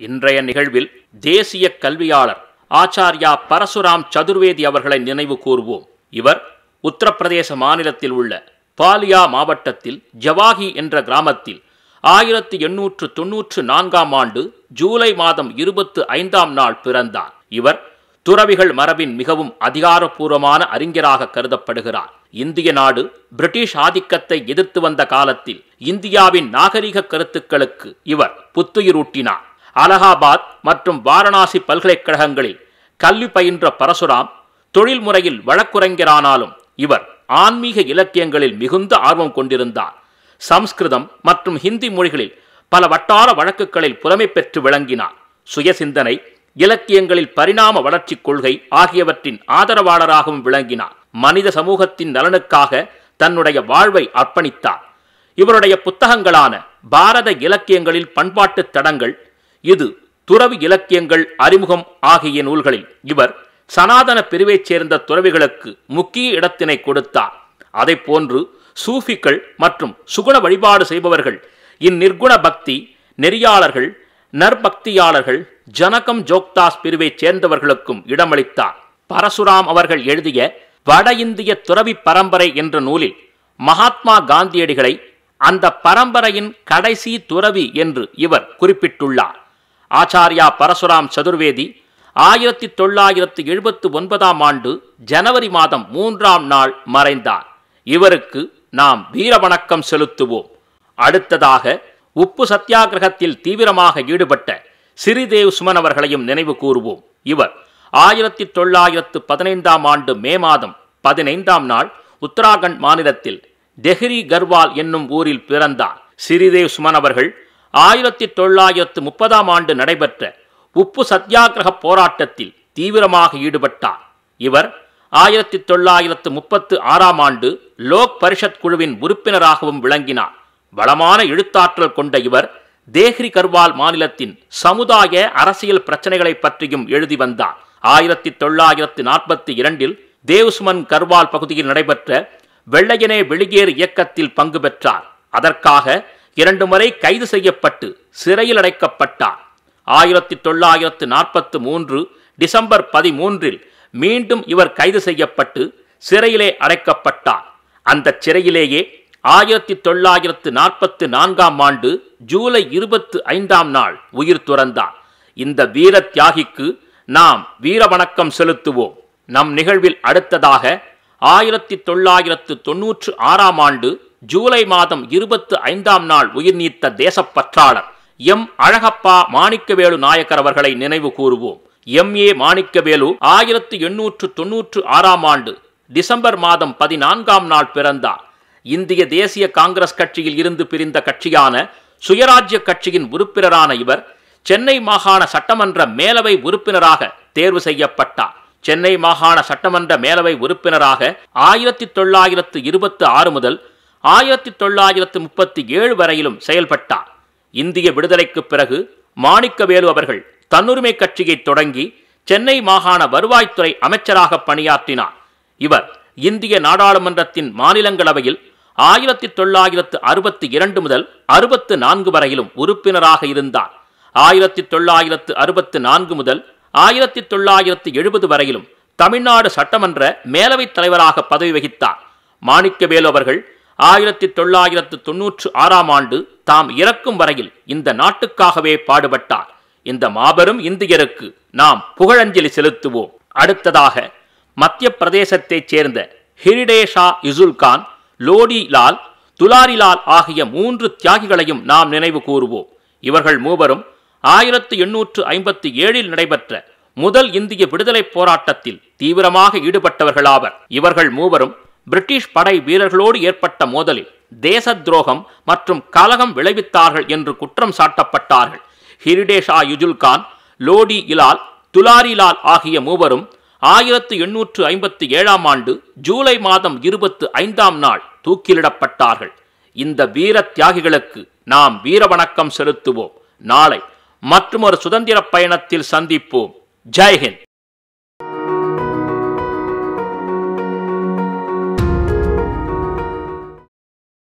இன்றைய நிகழ்வில் தேசிய கல்வியாளர் ஆச்சார்யா பரசுராம் சதுர்வேதி அவர்களை நினைவு கூர்வோம் இவர் உத்தரப்பிரதேச மாநிலத்தில் உள்ள பாலியா மாவட்டத்தில் ஜவாகி என்ற கிராமத்தில் ஆயிரத்தி எண்ணூற்று தொன்னூற்று நான்காம் ஆண்டு ஜூலை மாதம் இருபத்து ஐந்தாம் நாள் பிறந்தார் இவர் துறவிகள் மரபின் மிகவும் அதிகாரப்பூர்வமான அறிஞராக கருதப்படுகிறார் இந்திய நாடு பிரிட்டிஷ் ஆதிக்கத்தை எதிர்த்து வந்த காலத்தில் இந்தியாவின் நாகரிக கருத்துக்களுக்கு இவர் புத்துயிரூட்டினார் அலகாபாத் மற்றும் வாரணாசி பல்கலைக்கழகங்களில் கல்வி பயின்ற பரசுராம் தொழில்முறையில் வழக்குரைஞரானாலும் இவர் ஆன்மீக இலக்கியங்களில் மிகுந்த ஆர்வம் கொண்டிருந்தார் சம்ஸ்கிருதம் மற்றும் ஹிந்தி மொழிகளில் பல வட்டார வழக்குகளில் புலமை பெற்று விளங்கினார் சுயசிந்தனை இலக்கியங்களில் பரிணாம வளர்ச்சிக் கொள்கை ஆகியவற்றின் ஆதரவாளராகவும் விளங்கினார் மனித சமூகத்தின் நலனுக்காக தன்னுடைய வாழ்வை அர்ப்பணித்தார் இவருடைய புத்தகங்களான பாரத இலக்கியங்களில் பண்பாட்டுத் தடங்கள் இது துறவி இலக்கியங்கள் அறிமுகம் ஆகிய நூல்களில் இவர் சனாதன பிரிவைச் சேர்ந்த துறவிகளுக்கு முக்கிய இடத்தினை கொடுத்தார் அதை போன்று சூஃபிக்கள் மற்றும் சுகுண வழிபாடு செய்பவர்கள் இந்நிர்குண பக்தி நெறியாளர்கள் நற்பக்தியாளர்கள் ஜனகம் ஜோக்தாஸ் பிரிவைச் சேர்ந்தவர்களுக்கும் இடமளித்தார் பரசுராம் அவர்கள் எழுதிய வட இந்திய துறவி பரம்பரை என்ற நூலில் மகாத்மா காந்தியடிகளை அந்த பரம்பரையின் கடைசி துறவி என்று இவர் குறிப்பிட்டுள்ளார் ஆச்சாரியா பரசுராம் சதுர்வேதி ஆயிரத்தி தொள்ளாயிரத்து எழுபத்து ஒன்பதாம் ஆண்டு ஜனவரி மாதம் மூன்றாம் நாள் மறைந்தார் இவருக்கு நாம் வீர வணக்கம் செலுத்துவோம் அடுத்ததாக உப்பு சத்தியாகிரகத்தில் தீவிரமாக ஈடுபட்ட சிறிதேவ் சுமன் அவர்களையும் நினைவு கூறுவோம் இவர் ஆயிரத்தி தொள்ளாயிரத்து பதினைந்தாம் ஆண்டு மே மாதம் பதினைந்தாம் நாள் உத்தராகண்ட் மாநிலத்தில் டெஹ்ரி கர்வால் என்னும் ஊரில் பிறந்தார் சிறிதேவ் சுமன் அவர்கள் ஆயிரத்தி தொள்ளாயிரத்து முப்பதாம் ஆண்டு நடைபெற்ற உப்பு சத்தியாகிரக போராட்டத்தில் தீவிரமாக ஈடுபட்டார் இவர் ஆயிரத்தி தொள்ளாயிரத்து முப்பத்து ஆறாம் ஆண்டு லோக் பரிஷத் குழுவின் உறுப்பினராகவும் விளங்கினார் வளமான எழுத்தாற்றல் கொண்ட இவர் தேஹ்ரி கர்வால் மாநிலத்தின் சமுதாய அரசியல் பிரச்சனைகளை பற்றியும் எழுதி வந்தார் ஆயிரத்தி தொள்ளாயிரத்து நாற்பத்தி இரண்டில் தேவ்சுமன் கர்வால் பகுதியில் நடைபெற்ற வெள்ளையனே வெளியேறு இயக்கத்தில் பங்கு பெற்றார் அதற்காக இரண்டு முறை கைது செய்யப்பட்டு சிறையில் அடைக்கப்பட்டார் ஆயிரத்தி தொள்ளாயிரத்து நாற்பத்து மூன்று டிசம்பர் பதிமூன்றில் மீண்டும் இவர் கைது செய்யப்பட்டு சிறையிலே அடைக்கப்பட்டார் அந்த சிறையிலேயே ஆயிரத்தி தொள்ளாயிரத்து நாற்பத்து நான்காம் ஆண்டு ஜூலை இருபத்து ஐந்தாம் நாள் உயிர் துறந்தார் இந்த வீர தியாகிக்கு நாம் வீர வணக்கம் செலுத்துவோம் நம் நிகழ்வில் அடுத்ததாக ஆயிரத்தி தொள்ளாயிரத்து தொன்னூற்று ஆறாம் ஆண்டு ஜூலை மாதம் இருபத்து ஐந்தாம் நாள் உயிர் நீத்த தேசப்பற்றாளர் எம் அழகப்பா மாணிக்கவேலு நாயக்கர் அவர்களை நினைவு கூறுவோம் எம் ஏ மாணிக்கவேலு ஆயிரத்தி எண்ணூற்று தொன்னூற்று ஆறாம் ஆண்டு டிசம்பர் மாதம் பதினான்காம் நாள் பிறந்தார் இந்திய தேசிய காங்கிரஸ் கட்சியில் இருந்து பிரிந்த கட்சியான சுயராஜ்ய கட்சியின் உறுப்பினரான இவர் சென்னை மாகாண சட்டமன்ற மேலவை உறுப்பினராக தேர்வு செய்யப்பட்டார் சென்னை மாகாண சட்டமன்ற மேலவை உறுப்பினராக ஆயிரத்தி தொள்ளாயிரத்து இருபத்தி ஆறு முதல் ஆயிரத்தி தொள்ளாயிரத்து முப்பத்தி ஏழு வரையிலும் செயல்பட்டார் இந்திய விடுதலைக்கு பிறகு மாணிக்கவேலு அவர்கள் தன்னுரிமை கட்சியை தொடங்கி சென்னை மாகாண வருவாய்த்துறை அமைச்சராக பணியாற்றினார் இவர் இந்திய நாடாளுமன்றத்தின் மாநிலங்களவையில் ஆயிரத்தி தொள்ளாயிரத்து அறுபத்தி இரண்டு முதல் அறுபத்து நான்கு வரையிலும் உறுப்பினராக இருந்தார் ஆயிரத்தி தொள்ளாயிரத்து அறுபத்து நான்கு முதல் ஆயிரத்தி தொள்ளாயிரத்து எழுபது வரையிலும் தமிழ்நாடு சட்டமன்ற மேலவைத் தலைவராக பதவி வகித்தார் மாணிக்கவேலு அவர்கள் ஆயிரத்தி தொள்ளாயிரத்து தொன்னூற்று ஆறாம் ஆண்டு தாம் இறக்கும் வரையில் இந்த நாட்டுக்காகவே பாடுபட்டார் இந்த மாபெரும் இந்தியருக்கு நாம் புகழஞ்சலி செலுத்துவோம் அடுத்ததாக மத்திய பிரதேசத்தைச் சேர்ந்த ஹிரிடேஷா இசுல்கான் லோடி லால் துலாரிலால் ஆகிய மூன்று தியாகிகளையும் நாம் நினைவு கூறுவோம் இவர்கள் மூவரும் ஆயிரத்தி எண்ணூற்று ஐம்பத்தி ஏழில் நடைபெற்ற முதல் இந்திய விடுதலைப் போராட்டத்தில் தீவிரமாக ஈடுபட்டவர்களாவர் இவர்கள் மூவரும் பிரிட்டிஷ் படை வீரர்களோடு ஏற்பட்ட மோதலில் தேச துரோகம் மற்றும் கலகம் விளைவித்தார்கள் என்று குற்றம் சாட்டப்பட்டார்கள் ஹிரிடேஷா யுஜுல்கான் லோடி இலால் துலாரிலால் ஆகிய மூவரும் ஆயிரத்து எண்ணூற்று ஐம்பத்தி ஏழாம் ஆண்டு ஜூலை மாதம் இருபத்து ஐந்தாம் நாள் தூக்கிலிடப்பட்டார்கள் இந்த வீர தியாகிகளுக்கு நாம் வீர வணக்கம் செலுத்துவோம் நாளை மற்றொரு சுதந்திர பயணத்தில் சந்திப்போம் ஜெய்ஹிந்த்